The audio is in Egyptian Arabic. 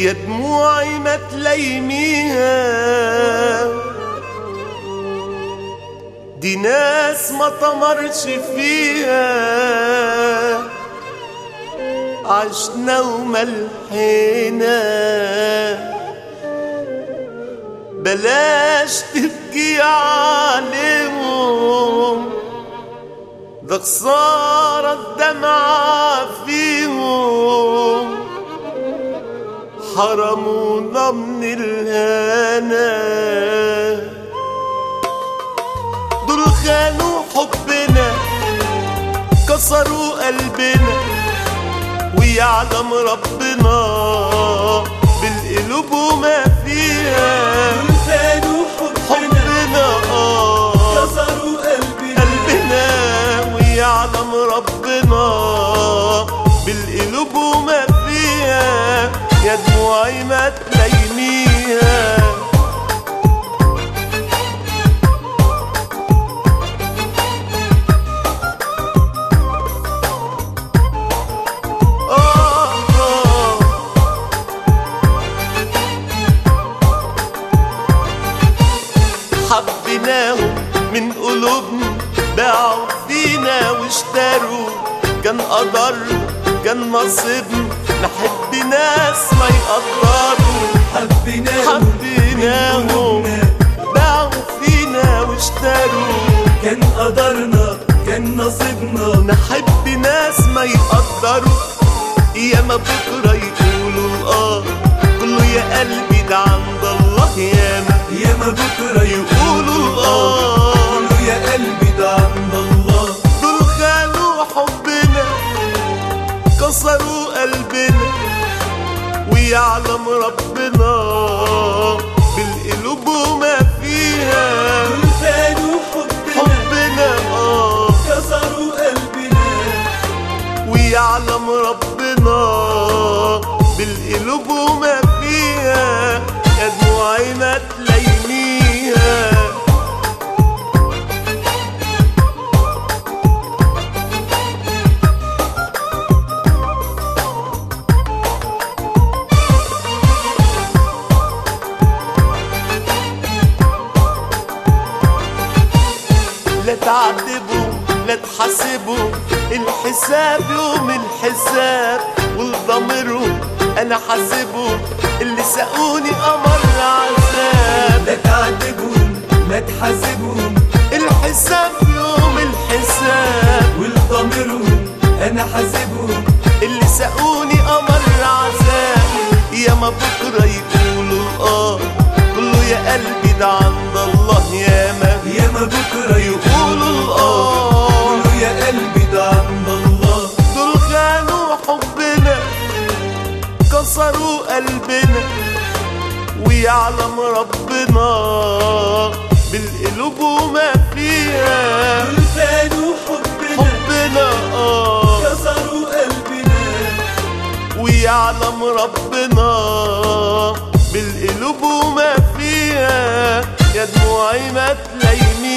يا دموعي ما تليميها دي ناس ما طمرش فيها عشنا وملحنا بلاش تبكي عليهم ده خسارة الدمعة فيهم حرمونا من الهنا دول خانوا حبنا كسروا قلبنا ويعلم ربنا بالقلوب وما فيها خانوا حبنا حبنا آه كسروا قلبنا قلبنا ويعلم ربنا بالقلوب وما فيها يا دموعي ما تليميها آه آه حبيناهم من قلوبنا باعوا فينا واشتروا كان قدر كان نصيبنا نحب ناس ما يقدروا حبيناهم حبيناهم باعوا فينا واشتروا كان قدرنا كان نصيبنا نحب ناس ما يقدروا ياما بكرة يقولوا اه كله يا قلبي ده عند الله ياما ياما بكرة يقولوا اه قولوا يا قلبي ده عند الله دول خانوا حبنا كسروا قلبنا ويعلم ربنا بالقلوب وما فيها خانوا حبنا حبنا اه كسروا قلبنا ويعلم ربنا بالقلوب وما فيها يا دموعي ما تليميها لا تعاتبوا لا تحاسبوا الحساب يوم الحساب والضميرهم انا حاسبهم اللي ساقوني قمر عذاب لا تعاتبهم لا تحاسبهم الحساب يوم الحساب والضميرهم انا حاسبهم اللي ساقوني قمر عذاب يا ما بكره يقولوا اه كله يا قلبي ده عند الله ياما ياما بكرة يقولوا اه قولوا يا قلبي ده عند الله دول خانوا حبنا كسروا قلبنا ويعلم ربنا بالقلوب وما فيها خانوا حبنا حبنا اه كسروا قلبنا ويعلم ربنا بالقلوب وما فيها يا دموعي ما تليمي